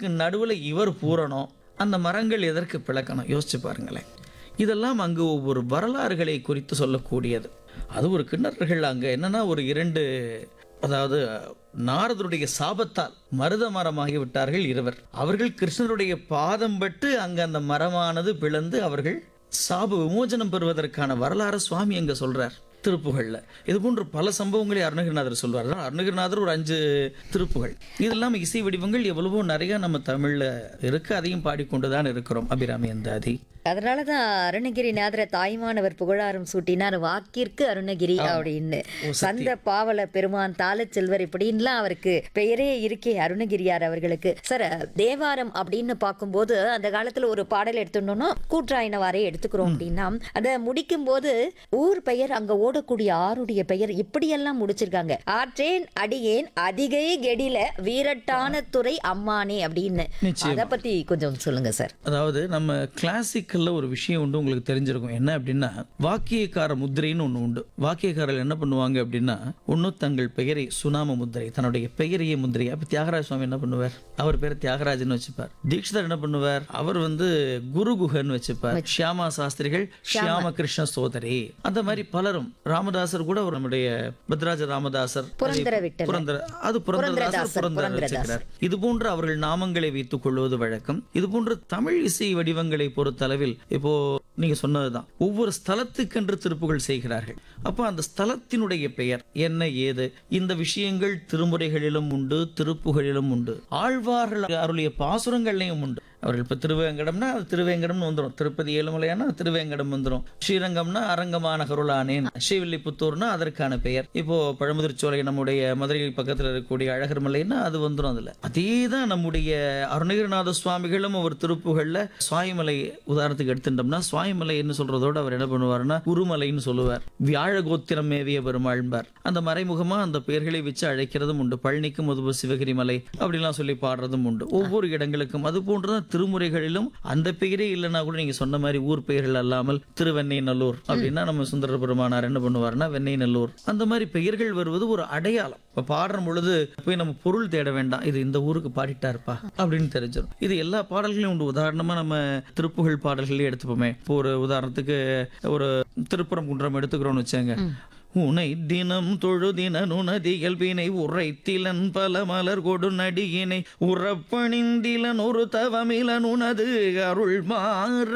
மரங்களுக்கு நடுவுல இவர் பூரணும் அந்த மரங்கள் எதற்கு பிளக்கணும் யோசிச்சு பாருங்களேன் இதெல்லாம் அங்கு ஒவ்வொரு வரலாறுகளை குறித்து சொல்லக்கூடியது அது ஒரு கிண்ணறர்கள் அங்க என்னன்னா ஒரு இரண்டு அதாவது நாரதருடைய சாபத்தால் மருத மரமாகி விட்டார்கள் இருவர் அவர்கள் கிருஷ்ணருடைய பாதம் பட்டு அங்க அந்த மரமானது பிளந்து அவர்கள் சாப விமோசனம் பெறுவதற்கான வரலாறு சுவாமி அங்க சொல்றார் திருப்புகள்ல இது போன்ற பல சம்பவங்களை அருணகிரிநாதர் சொல்வார் அதான் அருணகிரிநாதர் ஒரு அஞ்சு திருப்புகள் இது இல்லாம இசை வடிவங்கள் எவ்வளவோ நிறைய நம்ம தமிழ்ல இருக்கு அதையும் பாடிக்கொண்டுதான் இருக்கிறோம் அபிராமி அந்தாதி அதனாலதான் அருணகிரிநாதரை தாய்மானவர் புகழாரம் சூட்டினார் வாக்கிற்கு அருணகிரி அப்படின்னு சந்த பாவல பெருமான் தாளச் செல்வர் இப்படின்லாம் அவருக்கு பெயரே இருக்கே அருணகிரியார் அவர்களுக்கு சார் தேவாரம் அப்படின்னு பார்க்கும்போது அந்த காலத்துல ஒரு பாடல் எடுத்துட்டோம்னா கூற்றாயினவாரே எடுத்துக்கிறோம் அப்படின்னா அதை முடிக்கும் போது ஊர் பெயர் அங்க ஓடக்கூடிய ஆறுடைய பெயர் இப்படியெல்லாம் முடிச்சிருக்காங்க ஆற்றேன் அடியேன் அதிகை கெடில வீரட்டான துறை அம்மானே அப்படின்னு நிச்சயமா. அதை பத்தி கொஞ்சம் சொல்லுங்க சார் அதாவது நம்ம கிளாசிக்கல்ல ஒரு விஷயம் உண்டு உங்களுக்கு தெரிஞ்சிருக்கும் என்ன அப்படின்னா வாக்கியக்கார முத்திரைன்னு ஒன்று உண்டு வாக்கியக்காரர்கள் என்ன பண்ணுவாங்க அப்படின்னா ஒன்று தங்கள் பெயரை சுனாம முத்திரை தன்னுடைய பெயரையே முத்திரை அப்ப தியாகராஜ சுவாமி என்ன பண்ணுவார் அவர் பேர் தியாகராஜன் வச்சுப்பார் தீட்சிதர் என்ன பண்ணுவார் அவர் வந்து குரு குஹன் வச்சுப்பார் ஷியாமா சாஸ்திரிகள் ஷியாம கிருஷ்ண சோதரி அந்த மாதிரி பலரும் ராமதாசர் கூட அவர் நம்முடைய பத்ராஜ ராமதாசர் புரந்தர விட்டலர். புரந்தர அது புரந்தரதாசர் புரந்தரதாசர், புரந்தரர் வச்சுக்கிறார் இது போன்று அவர்கள் நாமங்களை வைத்துக் கொள்வது வழக்கம் இது போன்று தமிழ் இசை வடிவங்களை பொறுத்தளவில் இப்போ நீங்க சொன்னதுதான் ஒவ்வொரு ஸ்தலத்துக்கென்று திருப்புகள் செய்கிறார்கள் அப்போ அந்த ஸ்தலத்தினுடைய பெயர் என்ன ஏது இந்த விஷயங்கள் திருமுறைகளிலும் உண்டு திருப்புகளிலும் உண்டு ஆழ்வார்கள் அருளிய பாசுரங்கள்லையும் உண்டு அவர்கள் இப்போ திருவேங்கடம்னா அது திருவேங்கடம்னு வந்துடும் திருப்பதி ஏழுமலையானா திருவேங்கடம் வந்துடும் ஸ்ரீரங்கம்னா அரங்கமான கருளானேன் ஸ்ரீவில்லிபுத்தூர்னா அதற்கான பெயர் இப்போ பழமுதிர்ச்சோலை நம்முடைய மதுரை பக்கத்தில் இருக்கக்கூடிய அழகர் மலைன்னா அது வந்துடும் அதுல அதே தான் நம்முடைய அருணகிரிநாத சுவாமிகளும் அவர் திருப்புகள்ல சுவாமிமலை உதாரணத்துக்கு எடுத்துட்டோம்னா சுவாமிமலை என்ன சொல்றதோட அவர் என்ன பண்ணுவாருன்னா குருமலைன்னு சொல்லுவார் வியாழ கோத்திரம் மேவிய பெருமாள்பார் அந்த மறைமுகமா அந்த பெயர்களை வச்சு அழைக்கிறதும் உண்டு பழனிக்கு முதுபு சிவகிரி மலை அப்படிலாம் சொல்லி பாடுறதும் உண்டு ஒவ்வொரு இடங்களுக்கும் அது போன்றுதான் திருமுறைகளிலும் அந்த பெயரே இல்லைன்னா கூட நீங்க சொன்ன மாதிரி ஊர் பெயர்கள் அல்லாமல் திருவெண்ணெய்நல்லூர் அப்படின்னா நம்ம சுந்தர பெருமானார் என்ன பண்ணுவாருன்னா வெண்ணெய்நல்லூர் அந்த மாதிரி பெயர்கள் வருவது ஒரு அடையாளம் இப்ப பாடுற பொழுது போய் நம்ம பொருள் தேட வேண்டாம் இது இந்த ஊருக்கு பாடிட்டாருப்பா அப்படின்னு தெரிஞ்சிடும் இது எல்லா பாடல்களையும் உண்டு உதாரணமா நம்ம திருப்புகழ் பாடல்களே எடுத்துப்போமே இப்போ ஒரு உதாரணத்துக்கு ஒரு திருப்புறம் குன்றம் எடுத்துக்கிறோம்னு வச்சாங்க உனை தினம் தொழுதின நுணதி இயல்பினை உரைத்திலன் பல மலர் கொடு நடியினை உறப்பணிந்திலன் ஒரு தவமிலன் உனது அருள் மாற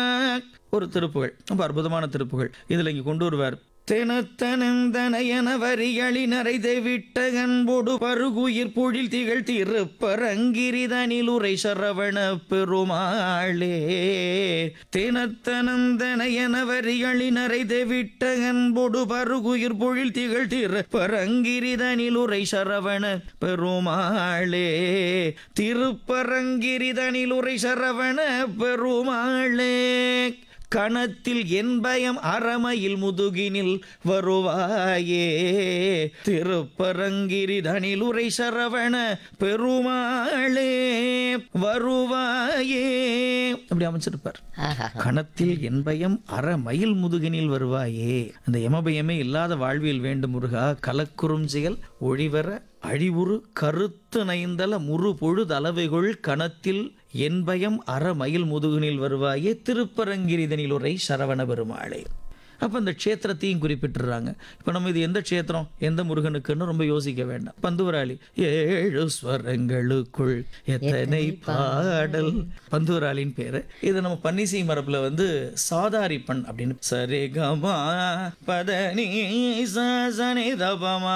ஒரு திருப்புகள் ரொம்ப அற்புதமான திருப்புகள் இதுல இங்க கொண்டு வருவார் தெனத்தனந்தனையன வரிகளி நரைதை விட்ட அன்போடு பருகுயிர் பொழில் திகழ் திருப்பரங்கிரிதனில் உரை சரவண பெருமாளே தெனத்தனந்தனையன வரிகளி நரைதை விட்ட அன்போடு பருகுயிர் பொழில் திகழ் திருப்பரங்கிரிதனில் உரை சரவண பெருமாளே திருப்பரங்கிரிதனில் உரை சரவண பெருமாளே கணத்தில் என் பயம் அறமையில் முதுகினில் வருவாயே திருப்பரங்கிரி தனில் உரை சரவண பெருமாளே வருவாயே அப்படி அமைச்சிருப்பார் ஆஹா கணத்தில் என் பயம் அறமயில் முதுகினில் வருவாயே அந்த எமபயமே இல்லாத வாழ்வியல் வேண்டும் முருகா கலக்குறும் செயல் ஒழிவர அழிவுறு கருத்து நைந்தல முறு பொழுதளவைகொள் கணத்தில் என் பயம் அறமயில் முதுகினில் வருவாயே திருப்பரங்கிரிதனில் உரை சரவண பெருமாளே அப்போ அந்த க்ஷேத்திரத்தையும் குறிப்பிட்டுறாங்க இப்போ நம்ம இது எந்த க்ஷேத்திரம் எந்த முருகனுக்குன்னு ரொம்ப யோசிக்க வேண்டாம் பந்துவராளி ஏழு ஸ்வரங்களுக்குள் எத்தனை பாடல் பந்துவராளின் பேரு இது நம்ம பன்னிசை மரபுல வந்து சாதாரி பண் அப்படின்னு சரி கமா பதனி சனி தபமா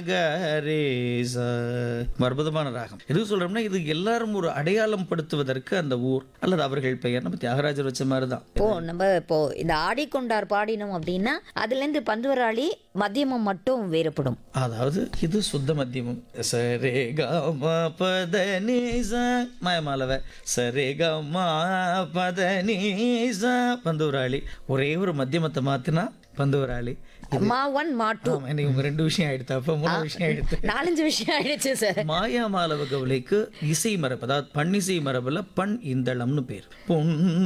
கரேச அற்புதமான ராகம் எதுக்கு சொல்றோம்னா இது எல்லாரும் ஒரு அடையாளம் படுத்துவதற்கு அந்த ஊர் அல்லது அவர்கள் பெயர் நம்ம தியாகராஜர் வச்ச மாதிரி தான் இப்போ நம்ம இப்போ இந்த ஆடிக்கொண்டார் பாடினோம் அப்படின்னா அதுல இருந்து பந்துவராளி மத்தியமம் மட்டும் வேறுபடும் அதாவது இது சுத்த மத்தியமம் சரே கம பத நீச மயமாலவ சரே கம பத நீச பந்துவராளி ஒரே ஒரு மத்தியமத்தை மாத்தினா பந்துவராளி மா ஒன் மா டூ ஆமா, எனக்கு உங்க ரெண்டு விஷயம் ஆயிடுத்து அப்ப மூணு விஷயம் ஆயிடுத்து நாலஞ்சு விஷயம் ஆயிடுச்சு சார் மாயா மாலவ கவலைக்கு இசை மரபு அதாவது பன்னிசை மரபுல பண் இந்தளம்னு பேர் பொன்